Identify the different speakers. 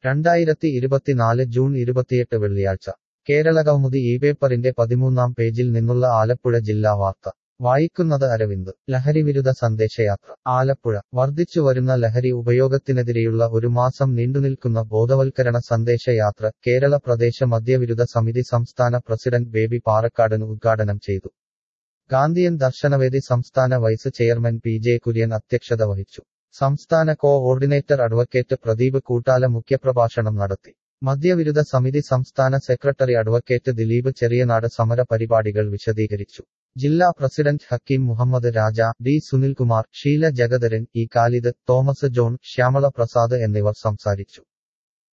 Speaker 1: രണ്ടായിരത്തി ഇരുപത്തിനാല് ജൂൺ ഇരുപത്തിയെട്ട് വെള്ളിയാഴ്ച കേരള കൗമുദി ഈ പേപ്പറിന്റെ പതിമൂന്നാം പേജിൽ നിന്നുള്ള ആലപ്പുഴ ജില്ലാ വാർത്ത വായിക്കുന്നത് അരവിന്ദ് ലഹരിവിരുദ്ധ സന്ദേശയാത്ര ആലപ്പുഴ വർദ്ധിച്ചുവരുന്ന ലഹരി ഉപയോഗത്തിനെതിരെയുള്ള ഒരു മാസം നീണ്ടുനിൽക്കുന്ന ബോധവൽക്കരണ സന്ദേശയാത്ര കേരള പ്രദേശ മദ്യവിരുദ്ധ സമിതി സംസ്ഥാന പ്രസിഡന്റ് ബേബി പാറക്കാടൻ ഉദ്ഘാടനം ചെയ്തു ഗാന്ധിയൻ ദർശനവേദി സംസ്ഥാന vice chairman P J Kurian അധ്യക്ഷത വഹിച്ചു സംസ്ഥാന coordinator advocate Pradeep Koottala മുഖ്യപ്രഭാഷണം നടത്തി മദ്യവിരുദ്ധ സമിതി സംസ്ഥാന സെക്രട്ടറി അഡ്വക്കേറ്റ് ദിലീപ് ചെറിയനാട് സമര പരിപാടികൾ വിശദീകരിച്ചു ജില്ലാ president Hakeem Muhammad Raja D Sunilkumar Sheela Jagatharan E Khalid Thomas John Shyamala Prasad എന്നിവർ സംസാരിച്ചു